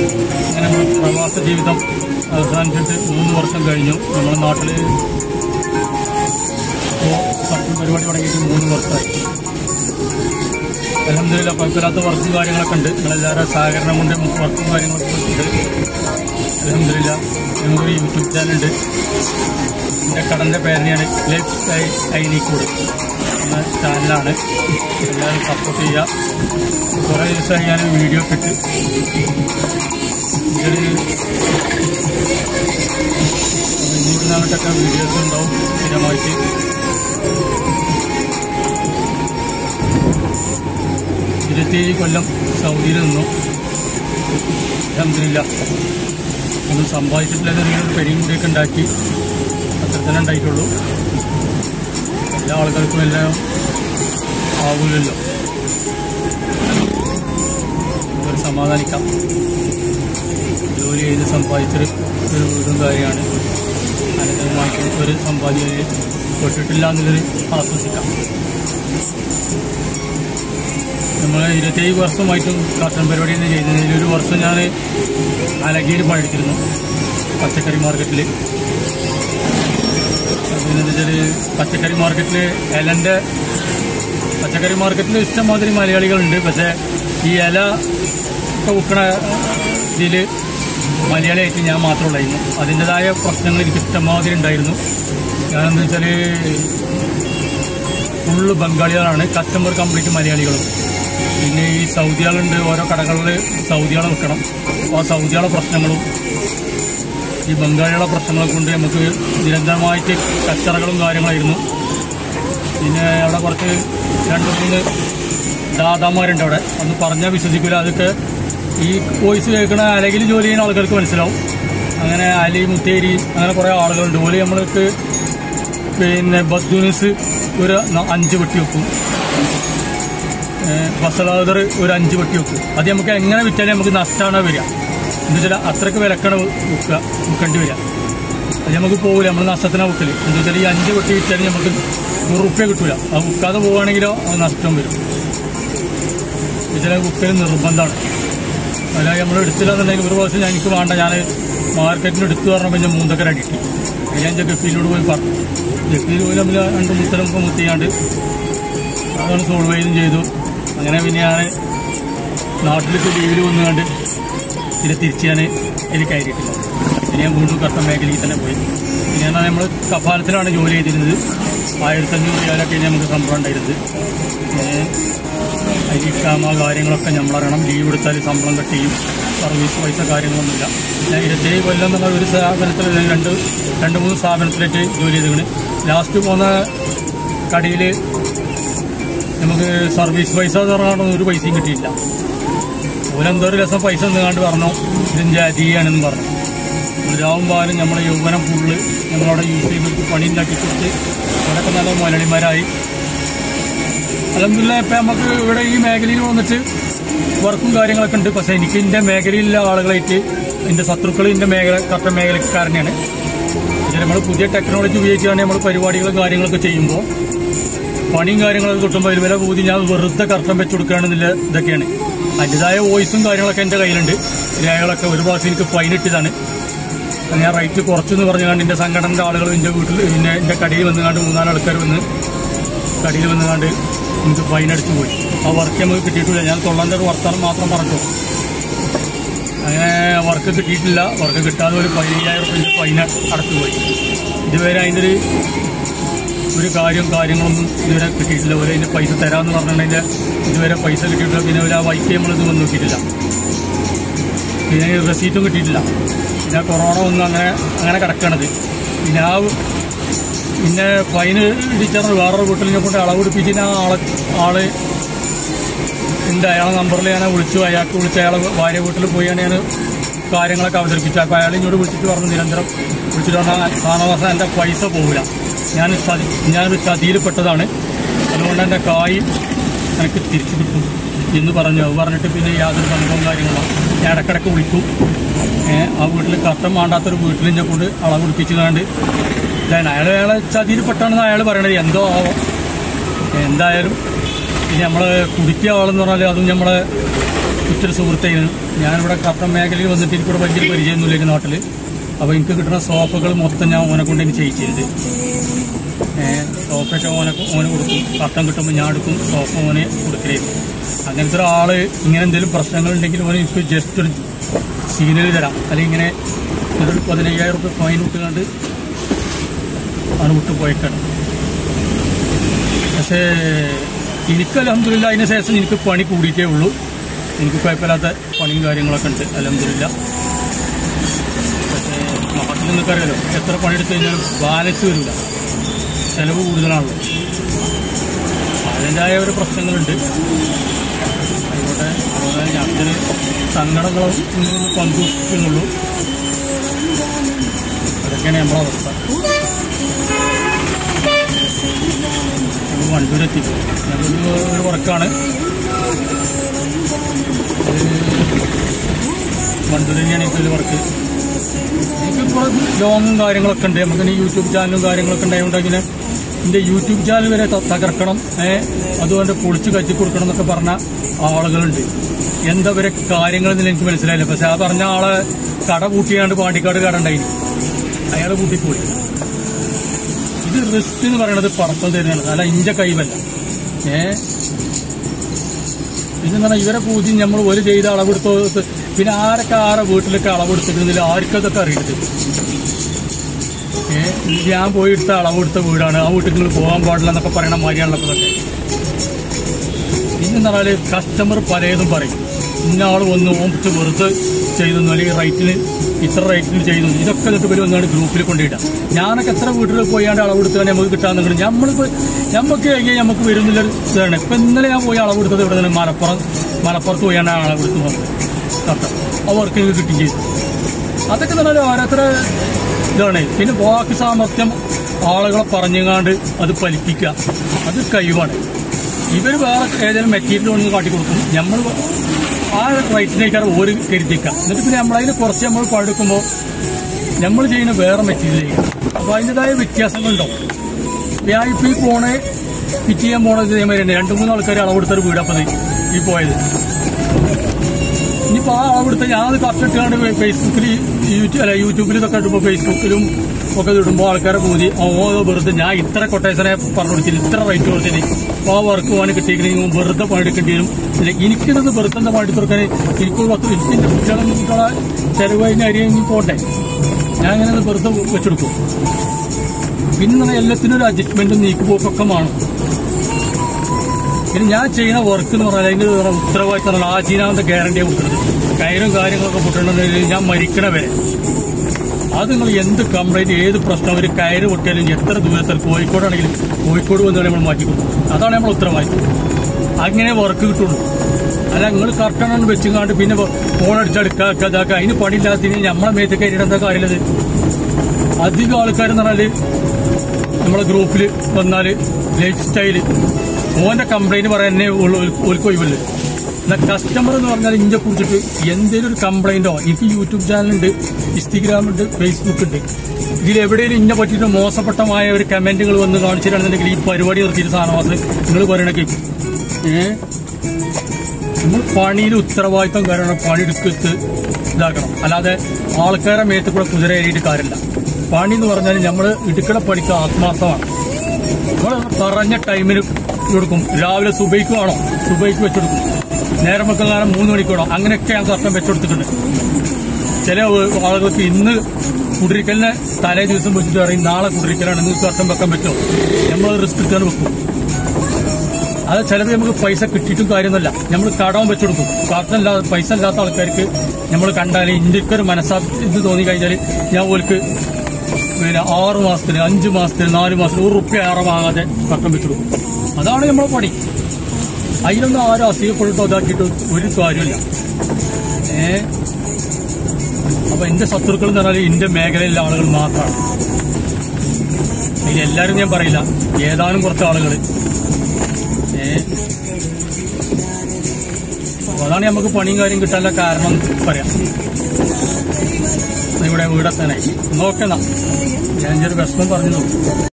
അങ്ങനെ നമ്മുടെ പ്രവാസ ജീവിതം അവസാനിച്ചിട്ട് മൂന്ന് വർഷം കഴിഞ്ഞു നമ്മുടെ നാട്ടിൽ ഇപ്പോൾ സർക്കിൾ പരിപാടി തുടങ്ങിയിട്ട് മൂന്ന് വർഷമായി അലഹമില്ല കുഴപ്പമില്ലാത്ത വർക്കും കാര്യങ്ങളൊക്കെ ഉണ്ട് നിങ്ങളെല്ലാവരും സഹകരണം കൊണ്ട് നമുക്ക് വർക്കും കാര്യങ്ങളൊക്കെ ഉണ്ട് അലഹമില്ല നമുക്കൊരു യൂട്യൂബ് ചാനലുണ്ട് എൻ്റെ കടൻ്റെ പേരിനെയാണ് ലൈഫ് സ്റ്റൈൽ ഐനിക്കൂട് എന്ന ചാനലാണ് എല്ലാവരും സപ്പോർട്ട് ചെയ്യുക കുറേ ദിവസമായി ഞാൻ വീഡിയോ ഒക്കെ ഇട്ട് ഇതിൽ ഇനിയും അങ്ങോട്ടൊക്കെ വീഡിയോസ് ഉണ്ടാവും സ്ഥിരമായിട്ട് ഇരുപത്തിയേഴ് കൊല്ലം സൗദിയിൽ നിന്നു അലഹമില്ല ഒന്നും സമ്പാദിച്ചിട്ടില്ലെന്ന് ഒരു പെരിയും കൂടിയൊക്കെ ഉണ്ടാക്കി അത്ര തന്നെ ഉണ്ടായിട്ടുള്ളൂ എല്ലാ ആൾക്കാർക്കും എല്ലാം ആവൂലല്ലോ നമുക്കൊരു സമാധാനിക്കാം ജോലി ചെയ്ത് സമ്പാദിച്ചൊരു ഒരു വീടും കാര്യമാണ് അനന്തരമായിട്ട് ഒരു സമ്പാദ്യം തൊട്ടിട്ടില്ല എന്നുള്ളൊരു ആശ്വസിക്കാം നമ്മൾ ഇരുപത്തേഴ് വർഷമായിട്ടും കർഷക പരിപാടി തന്നെ ചെയ്തതിൽ ഒരു വർഷം ഞാൻ അലകിയിൽ പണിയെടുത്തിരുന്നു പച്ചക്കറി മാർക്കറ്റിൽ പിന്നെന്താ വെച്ചാൽ പച്ചക്കറി മാർക്കറ്റിൽ ഇലൻ്റെ പച്ചക്കറി മാർക്കറ്റിൽ ഇഷ്ടംമാതിരി മലയാളികളുണ്ട് പക്ഷേ ഈ ഇല ഒക്കെ വിൽക്കണ ഇതിൽ മലയാളിയായിട്ട് ഞാൻ മാത്രമുള്ളായിരുന്നു അതിൻ്റെതായ പ്രശ്നങ്ങൾ എനിക്ക് ഇഷ്ടംമാതിരി ഉണ്ടായിരുന്നു ഞാനെന്താ വെച്ചാൽ ഫുള്ള് ബംഗാളികളാണ് കസ്റ്റമർ കംപ്ലീറ്റ് മലയാളികളും പിന്നെ ഈ സൗദികളുണ്ട് ഓരോ കടകളിൽ സൗദികളെ വെക്കണം അപ്പോൾ ആ സൗദികളെ പ്രശ്നങ്ങളും ഈ ബംഗാളികളെ പ്രശ്നങ്ങളെ കൊണ്ട് നമുക്ക് നിരന്തരമായിട്ട് കച്ചറകളും കാര്യങ്ങളായിരുന്നു പിന്നെ അവിടെ കുറച്ച് രണ്ട് മൂന്ന് ദാദാമാരുണ്ട് അവിടെ ഒന്ന് പറഞ്ഞാൽ വിശ്വസിക്കില്ല അതൊക്കെ ഈ വോയിസ് കേൾക്കണ അലകിൽ ജോലി ചെയ്യുന്ന ആൾക്കാർക്ക് മനസ്സിലാവും അങ്ങനെ അലി മുത്തേരി അങ്ങനെ കുറേ ആളുകളുണ്ട് ഓല് നമ്മൾക്ക് പിന്നെ ബദ്ദൂനിസ് ഒരു ന- അഞ്ച് വെട്ടി വെക്കും ബസലാദർ ഒരു അഞ്ച് വെട്ടി വെക്കും അത് നമുക്ക് എങ്ങനെ വിറ്റാലും നമുക്ക് നഷ്ടമാണ് വരിക എന്താ വെച്ചാൽ അത്രയ്ക്ക് വിലക്കാണ് വിൽക്കുക വിൽക്കേണ്ടി വരിക അത് നമുക്ക് പോകില്ല നമ്മൾ നഷ്ടത്തിനാണ് വിൽക്കല് എന്താ വെച്ചാൽ ഈ അഞ്ച് വെട്ടി വിറ്റാലും നമുക്ക് നൂറ് റുപ്യ കിട്ടൂല അത് വിൽക്കാതെ പോവുകയാണെങ്കിലോ അത് നഷ്ടം വരും ഇതിലെ വിൽക്കൽ നിർബന്ധമാണ് അല്ല നമ്മൾ എടുത്തില്ല എന്നുണ്ടെങ്കിൽ ഒരു പ്രാവശ്യം ഞാൻ എനിക്ക് വേണ്ട ഞാൻ മാർക്കറ്റിന് എടുത്തു പറഞ്ഞപ്പോൾ ഞാൻ മൂന്നക്കര അടിക്കി അതിന് ഞാൻ ഗഫീലോട് പോയി പറഞ്ഞു ഗഫീൽ പോയി നമ്മൾ രണ്ട് മുത്തലൊക്കെ മുത്തിയാണ്ട് അതാണ് സോൾവ് ചെയ്തും ചെയ്തു അങ്ങനെ പിന്നെ ഞാൻ നാട്ടിലേക്ക് ലീവിൽ വന്നുകൊണ്ട് ഇത് തിരിച്ച് ഞാൻ ഇതിൽ കയറിയിട്ടില്ല പിന്നെ ഞാൻ വീണ്ടും കർത്ത മേഖലയിൽ തന്നെ പോയി പിന്നെ നമ്മൾ കഫാലത്തിലാണ് ജോലി ചെയ്തിരുന്നത് ആയിരത്തഞ്ഞൂറ് രൂപയിലൊക്കെ നമുക്ക് ശമ്പളം ഉണ്ടായിരുന്നത് പിന്നെ അരിക്കാമ കാര്യങ്ങളൊക്കെ നമ്മളറിയണം ലീവ് എടുത്താൽ ശമ്പളം കട്ട് ചെയ്യും സർവീസ് പൈസ കാര്യങ്ങളൊന്നുമില്ല ഞാൻ ഇരുപത്തേഴ് കൊല്ലം എന്നുള്ള ഒരു സ്ഥാപനത്തിൽ രണ്ട് രണ്ട് മൂന്ന് സ്ഥാപനത്തിലേക്ക് ജോലി ചെയ്തിരുന്നു ലാസ്റ്റ് പോന്ന കടയിൽ നമുക്ക് സർവീസ് പൈസ എന്ന് പറഞ്ഞാൽ ഒരു പൈസയും കിട്ടിയില്ല ഓലെന്തോ ഒരു രസം പൈസ നിന്നാണ്ട് പറഞ്ഞു ഇതിൻ്റെ അരിയാണെന്ന് പറഞ്ഞു രാവും പാലും നമ്മളെ യൗവനം ഫുള്ള് നമ്മളവിടെ യൂസ് ചെയ്ത് പണി ഉണ്ടാക്കി കൊടുത്ത് അവരൊക്കെ നല്ല മലയാളിമാരായി അലഹമില്ല ഇപ്പം നമുക്ക് ഇവിടെ ഈ മേഖലയിൽ വന്നിട്ട് വർക്കും കാര്യങ്ങളൊക്കെ ഉണ്ട് പക്ഷേ എനിക്ക് എൻ്റെ മേഖലയിലുള്ള ആളുകളായിട്ട് എൻ്റെ ശത്രുക്കൾ എൻ്റെ മേഖല കർട്ട മേഖലക്കാരനെയാണ് പക്ഷേ നമ്മൾ പുതിയ ടെക്നോളജി ഉപയോഗിച്ചാണ് നമ്മൾ പരിപാടികളും കാര്യങ്ങളൊക്കെ ചെയ്യുമ്പോൾ പണിയും കാര്യങ്ങളൊക്കെ കിട്ടുമ്പോൾ ഇതിൽ വില കൂതി ഞാൻ വെറുതെ കർട്ടം വെച്ച് കൊടുക്കുകയാണെന്നില്ല ഇതൊക്കെയാണ് അതിൻ്റെതായ വോയിസും കാര്യങ്ങളൊക്കെ എൻ്റെ കയ്യിലുണ്ട് രേഖകളൊക്കെ ഒരു പ്രാവശ്യം എനിക്ക് ഫൈൻ ഇട്ടതാണ് അത് ഞാൻ റേറ്റ് കുറച്ചെന്ന് പറഞ്ഞുകൊണ്ട് എൻ്റെ സംഘടനയുടെ ആളുകൾ എൻ്റെ വീട്ടിൽ പിന്നെ എൻ്റെ കടയിൽ വന്നുകൊണ്ട് മൂന്നാല് ആൾക്കാർ വന്ന് കടയിൽ വന്നുകൊണ്ട് എനിക്ക് ഫൈൻ അടിച്ചു പോയി ആ വർക്ക് നമുക്ക് കിട്ടിയിട്ടില്ല ഞാൻ തൊള്ളാൻ്റെ ഒരു വർത്തമാനം മാത്രം പറഞ്ഞു അങ്ങനെ വർക്ക് കിട്ടിയിട്ടില്ല വർക്ക് കിട്ടാതെ ഒരു പതിനയ്യായിരം റുപ്യൻ്റെ ഫൈൻ അടച്ചുപോയി ഇതുവരെ അതിൻ്റെ ഒരു ഒരു കാര്യം കാര്യങ്ങളൊന്നും ഇതുവരെ കിട്ടിയിട്ടില്ല ഒരു അതിൻ്റെ പൈസ തരാമെന്ന് പറഞ്ഞിട്ടുണ്ടെങ്കിൽ ഇതുവരെ പൈസ കിട്ടിയിട്ടില്ല പിന്നെ ഒരു ആ വൈക്ക് നമ്മളിത് വന്ന് നോക്കിയിട്ടില്ല പിന്നെ റെസീറ്റും കിട്ടിയിട്ടില്ല പിന്നെ കൊറോണ ഒന്നും അങ്ങനെ അങ്ങനെ കിടക്കണത് പിന്നെ ആ പിന്നെ ഫൈന് ഇടിച്ചാൽ വേറൊരു വീട്ടിലിനെ കൊണ്ട് അളവെടുപ്പിച്ചിട്ട് ആ ആളെ ആള് ഉണ്ട് അയാളെ നമ്പറിൽ ഞാൻ വിളിച്ചു അയാൾക്ക് വിളിച്ച് അയാളെ ഭാര്യ വീട്ടിൽ പോയാണ് ഞാൻ കാര്യങ്ങളൊക്കെ അവതരിപ്പിച്ചു അപ്പോൾ അയാൾ ഇങ്ങോട്ട് വിളിച്ചിട്ട് പറഞ്ഞു നിരന്തരം വിളിച്ചിട്ട് പറഞ്ഞാൽ സാധനവാസം എൻ്റെ പൈസ പോകില്ല ഞാൻ ചതി ഞാനൊരു ചതിയിൽപ്പെട്ടതാണ് അതുകൊണ്ട് എൻ്റെ കായ് എനിക്ക് തിരിച്ചു കിട്ടും എന്ന് പറഞ്ഞു അത് പറഞ്ഞിട്ട് പിന്നെ യാതൊരു സംഭവം കാര്യങ്ങളോ ഞാൻ ഇടക്കിടക്ക് വിളിക്കും ഏ, ആ വീട്ടിൽ കട്ടം വേണ്ടാത്തൊരു വീട്ടിൽ എന്നെ കൊണ്ട് അളവ് പിടിപ്പിച്ചു കണ്ട് ഞാൻ അയാൾ അയാളെ ചതിയിൽപ്പെട്ടാണെന്ന് അയാൾ പറയണത് എന്തോ ആവോ എന്തായാലും പിന്നെ നമ്മളെ കുടിക്കുക ആളെന്ന് പറഞ്ഞാൽ അതും നമ്മളെ ഉറ്റൊരു സുഹൃത്തേന് ഞാനിവിടെ കർട്ടൻ മേഖലയിൽ വന്നിട്ട് എനിക്കിവിടെ വലിയൊരു പരിചയമൊന്നുമില്ല ഈ നാട്ടിൽ അപ്പോൾ എനിക്ക് കിട്ടുന്ന സോഫകൾ മൊത്തം ഞാൻ ഓനെ കൊണ്ട് എനിക്ക് ചെയ്യിച്ചിരുന്നത് സോഫയൊക്കെ ഓനെ ഓന് കൊടുക്കും കർട്ടൻ കിട്ടുമ്പോൾ ഞാൻ എടുക്കും സോഫ ഓനെ കൊടുക്കലായിരുന്നു അങ്ങനത്തെ ഒരാൾ ഇങ്ങനെ എന്തെങ്കിലും പ്രശ്നങ്ങളുണ്ടെങ്കിൽ ഓന് എനിക്ക് ജസ്റ്റ് ഒരു സിഗ്നൽ തരാം അല്ലെങ്കിൽ ഇങ്ങനെ ഒരു പതിനയ്യായിരം റുപ്യ ഫൈൻ ഇട്ടുകൊണ്ട് ആണ് വിട്ടു പോയേക്കാണ് പക്ഷേ എനിക്ക് അലഹമില്ല അതിന് ശേഷം എനിക്ക് പണി കൂടിയിട്ടേ ഉള്ളൂ എനിക്ക് കുഴപ്പമില്ലാത്ത പണിയും കാര്യങ്ങളൊക്കെ ഉണ്ട് അലഹമില്ല പക്ഷേ നാട്ടിൽ നിങ്ങൾക്കറിയാലോ എത്ര പണിയെടുത്ത് കഴിഞ്ഞാലും ബാലൻസ് വരില്ല ചിലവ് കൂടുതലാണല്ലോ അതിൻ്റെതായ ഒരു പ്രശ്നങ്ങളുണ്ട് ആയിക്കോട്ടെ അതുപോലെ ഞാനൊരു സങ്കടങ്ങളും പങ്കുവെക്കുന്നുള്ളൂ അതൊക്കെയാണ് നമ്മളെ അവസ്ഥ നമ്മൾ വണ്ടൂരെത്തി ഞങ്ങൾക്ക് ഒരു വർക്കാണ് വണ്ടൂർ തന്നെയാണ് എനിക്ക് ഒരു വർക്ക് എനിക്കിപ്പോൾ ലോങ്ങും കാര്യങ്ങളൊക്കെ ഉണ്ട് നമുക്ക് ഈ യൂട്യൂബ് ചാനലും കാര്യങ്ങളൊക്കെ ഉണ്ടായതുകൊണ്ടെങ്കിൽ എൻ്റെ യൂട്യൂബ് ചാനൽ വരെ ത- തകർക്കണം ഏ അതുകൊണ്ട് പൊളിച്ച് കച്ചി കൊടുക്കണം എന്നൊക്കെ പറഞ്ഞ ആളുകളുണ്ട് എന്താ വരെ കാര്യങ്ങളെന്ന് എനിക്ക് മനസ്സിലായില്ല പക്ഷെ ആ പറഞ്ഞ ആളെ കട പൂട്ടിയാണ്ട് പാണ്ടിക്കാട് കട ഉണ്ടായിരുന്നു അയാൾ പൂട്ടിപ്പോയി ഇത് റിസ്ക് എന്ന് പറയുന്നത് പടക്കം തരുന്നതാണ് അല്ല ഇഞ്ച കൈവല്ല ഏ പിന്നെ പറഞ്ഞാൽ ഇവരെ പൂജ നമ്മൾ ഒരു ചെയ്ത അളവെടുത്ത് പിന്നെ ആരൊക്കെ ആരെ വീട്ടിലൊക്കെ അളവെടുത്തിരുന്നില്ല ആർക്കതൊക്കെ അറിയരുത് ഏ ഞാൻ പോയി എടുത്ത അളവെടുത്ത വീടാണ് ആ വീട്ടിൽ നിങ്ങൾ പോകാൻ പാടില്ല എന്നൊക്കെ പറയണ മാതിരിയാണല്ലോ ഇപ്പൊ ഇതൊക്കെ പിന്നെ പറഞ്ഞാൽ കസ്റ്റമർ പലതും പറയും ഇന്ന ആൾ വന്ന് ഓമ്പിച്ച് വെറുതെ ചെയ്തു അല്ലെങ്കിൽ റേറ്റിന് ഇത്ര റേറ്റിന് ചെയ്തു ഇതൊക്കെ എന്നിട്ട് ഇവർ വന്നാണ് ഗ്രൂപ്പിൽ കൊണ്ടിടാം ഞാനൊക്കെ എത്ര വീട്ടിൽ പോയാണ്ട് അളവെടുത്താൽ നമുക്ക് കിട്ടാന്നുണ്ട് നമ്മളിപ്പോൾ നമുക്ക് കഴിഞ്ഞാൽ നമുക്ക് വരുന്നില്ല ഇതാണ് ഇപ്പം ഇന്നലെ ഞാൻ പോയി അളവെടുത്തത് ഇവിടെ നിന്ന് മലപ്പുറം മലപ്പുറത്ത് പോയാണ് അളവെടുത്ത് വന്നത് കറക്റ്റ് ആ വർക്ക് എനിക്ക് കിട്ടുകയും ചെയ്തു അതൊക്കെ എന്ന് പറഞ്ഞാൽ ഓരോരുത്തര ഇതാണ് പിന്നെ വാക്ക് സാമർത്ഥ്യം ആളുകളെ പറഞ്ഞുകാണ്ട് അത് ഫലിപ്പിക്കുക അത് കഴിവാണ് ഇവർ വേറെ ഏതെങ്കിലും മെറ്റീരിയൽ ഒന്ന് കാട്ടി കൊടുക്കും നമ്മൾ ആ റൈറ്റിനേക്കാൾ ഒരു കരുതിക്കുക എന്നിട്ട് പിന്നെ നമ്മളതിൽ കുറച്ച് നമ്മൾ പടുക്കുമ്പോൾ നമ്മൾ ചെയ്യുന്ന വേറെ മെറ്റീരിയൽ അപ്പോൾ അതിൻ്റെതായ വ്യത്യാസങ്ങളുണ്ടാവും ഞാൻ ഇപ്പോൾ ഈ പോണേ ഫിറ്റ് ചെയ്യാൻ പോണത് ഇതേമാതിരി തന്നെ രണ്ട് മൂന്ന് ആൾക്കാർ അളവെടുത്തൊരു വീടപ്പത് ഈ പോയത് ഇനിയിപ്പോൾ ആ അളവെടുത്ത ഞാനത് കറക്റ്റ് ഫേസ്ബുക്കിൽ യൂട്യൂബ് അല്ല യൂട്യൂബിൽ ഇതൊക്കെ ഇടുമ്പോൾ ഫേസ്ബുക്കിലും ഒക്കെ ഇത് ഇടുമ്പോൾ ആൾക്കാരെ പൂതി ഓ വെറുതെ ഞാൻ ഇത്ര കൊട്ടേഷനെ പറഞ്ഞു കൊടുത്തില്ല ഇത്ര റേറ്റ് കൊടുത്തിന് അപ്പോൾ ആ വർക്ക് പോകാൻ കിട്ടിയെങ്കിൽ വെറുതെ പണിയെടുക്കേണ്ടി വരും ഇല്ല എനിക്കിത് വെറുതെ എന്താ പണി കൊടുക്കാൻ എനിക്ക് ഒരു പത്ത് എനിക്ക് കുട്ടികളെ കുട്ടികളെ ചെലവ് കഴിഞ്ഞ അരി കഴിഞ്ഞ് പോട്ടെ ഞാൻ അങ്ങനെ അത് വെറുതെ വെച്ചെടുക്കും പിന്നെ പറഞ്ഞാൽ എല്ലാത്തിനും ഒരു അഡ്ജസ്റ്റ്മെന്റും നീക്കുപോക്കൊക്കെ വേണം പിന്നെ ഞാൻ ചെയ്യുന്ന വർക്ക് എന്ന് പറഞ്ഞാൽ അതിന്റെ ഒരു ഉത്തരവാദിത്തം എന്ന് പറഞ്ഞാൽ ആജീവനാന്ത ഗ്യാരണ്ടിയാണ് കൊടുക്കുന്നത് കയറും കാര്യങ്ങളൊക്കെ പൊട്ടണമെങ്കിൽ ഞാൻ മരിക്കണ വരെ അത് നിങ്ങൾ എന്ത് കംപ്ലൈന്റ് ഏത് പ്രശ്നം ഒരു കയറ് പൊട്ടിയാലും എത്ര ദൂരത്തിൽ കോഴിക്കോടാണെങ്കിലും കോഴിക്കോട് വന്ന് നമ്മൾ മാറ്റി കൊടുക്കും അതാണ് നമ്മൾ ഉത്തരവാദിത്തം അങ്ങനെ വർക്ക് കിട്ടുള്ളൂ അല്ല നിങ്ങൾ കറക്റ്റാണ് വെച്ചുകാണ്ട് പിന്നെ ഫോൺ അടിച്ചെടുക്കുക ഇതാക്കുക അതിന് പണിയില്ലാത്തതിന് നമ്മളെ മേത്ത് കയറിയിടേണ്ട കാര്യമില്ലത് അധികം ആൾക്കാരെന്ന് പറഞ്ഞാല് നമ്മളെ ഗ്രൂപ്പിൽ വന്നാല് ലൈഫ് സ്റ്റൈല് ഓന്റെ കംപ്ലൈന്റ് പറയാനേ ഒഴിവില്ല എന്നാൽ കസ്റ്റമർ എന്ന് പറഞ്ഞാൽ ഇഞ്ചെ കുറിച്ചിട്ട് എന്തെങ്കിലും ഒരു കംപ്ലൈന്റോ എനിക്ക് യൂട്യൂബ് ചാനലുണ്ട് ഇൻസ്റ്റഗ്രാം ഉണ്ട് ഫേസ്ബുക്ക് ഉണ്ട് ഇതിൽ എവിടെയെങ്കിലും ഇന്നെ പറ്റിയിട്ട് മോശപ്പെട്ടമായ ഒരു കമന്റുകൾ വന്ന് കാണിച്ചിട്ടാണെന്നുണ്ടെങ്കിൽ ഈ പരിപാടി നിർത്തിയിട്ട് സാധനമാസം നിങ്ങൾ പറയണ കേൾക്കും ഏഹ് നമ്മൾ പണിയിൽ ഉത്തരവാദിത്തം കാരണം പണിയെടുക്കത്ത് ഇതാക്കണം അല്ലാതെ ആൾക്കാരെ മേത്ത് കൂടെ കുതിര ഏറിയിട്ട് കാര്യമില്ല പണി എന്ന് പറഞ്ഞാൽ നമ്മൾ ഇടുക്കണ പണിക്ക് ആത്മാർത്ഥമാണ് നമ്മൾ പറഞ്ഞ ടൈമിന് കൊടുക്കും രാവിലെ സുബൈക്ക് വേണോ സുബൈക്ക് വെച്ചെടുക്കും നേരം വെക്കാനും മൂന്ന് മണിക്കോണോ അങ്ങനെയൊക്കെ ഞാൻ കഷ്ടം വെച്ചെടുത്തിട്ടുണ്ട് ചില ആളുകൾക്ക് ഇന്ന് കുടിരിക്കലിനെ തലേ ദിവസം വെച്ചിട്ട് പറയും നാളെ കുടിരിക്കലാണ് നിങ്ങൾക്ക് കഷ്ടം വെക്കാൻ പറ്റുമോ നമ്മൾ റിസ്ക് എടുക്കാൻ വെക്കും അത് ചിലത് നമുക്ക് പൈസ കിട്ടിയിട്ടും കാര്യമൊന്നുമല്ല നമ്മൾ കടവും വെച്ചെടുക്കും കാർട്ടല്ലാതെ പൈസ ഇല്ലാത്ത ആൾക്കാർക്ക് നമ്മൾ കണ്ടാൽ ഇന്ത്യക്ക് ഒരു മനസ്സാ ഇത് തോന്നി കഴിഞ്ഞാൽ ഞാൻ ഓർക്ക് പിന്നെ ആറ് മാസത്തിന് അഞ്ച് മാസത്തിന് നാല് മാസത്തിന് ഒരു റുപ്യ ഏറെ വാങ്ങാതെ കട്ടം വെച്ചെടുക്കും അതാണ് നമ്മളെ പണി അതിലൊന്നും ആരും അസൂയപ്പെട്ടിട്ടോ ഇതാക്കിയിട്ടോ ഒരു കാര്യമില്ല ഏ അപ്പൊ എന്റെ ശത്രുക്കൾ എന്ന് പറഞ്ഞാൽ എന്റെ മേഖലയിലെ ആളുകൾ മാത്രമാണ് അതിൽ എല്ലാവരും ഞാൻ പറയില്ല ഏതാനും കുറച്ച് ആളുകൾ ഏ അപ്പൊ അതാണ് നമുക്ക് പണിയും കാര്യം കിട്ടാനുള്ള കാരണം എന്ന് പറയാം ഇവിടെ വീടെത്താനായി നോക്കണം ഞാൻ ചെറിയ വിഷമം പറഞ്ഞു നോക്കും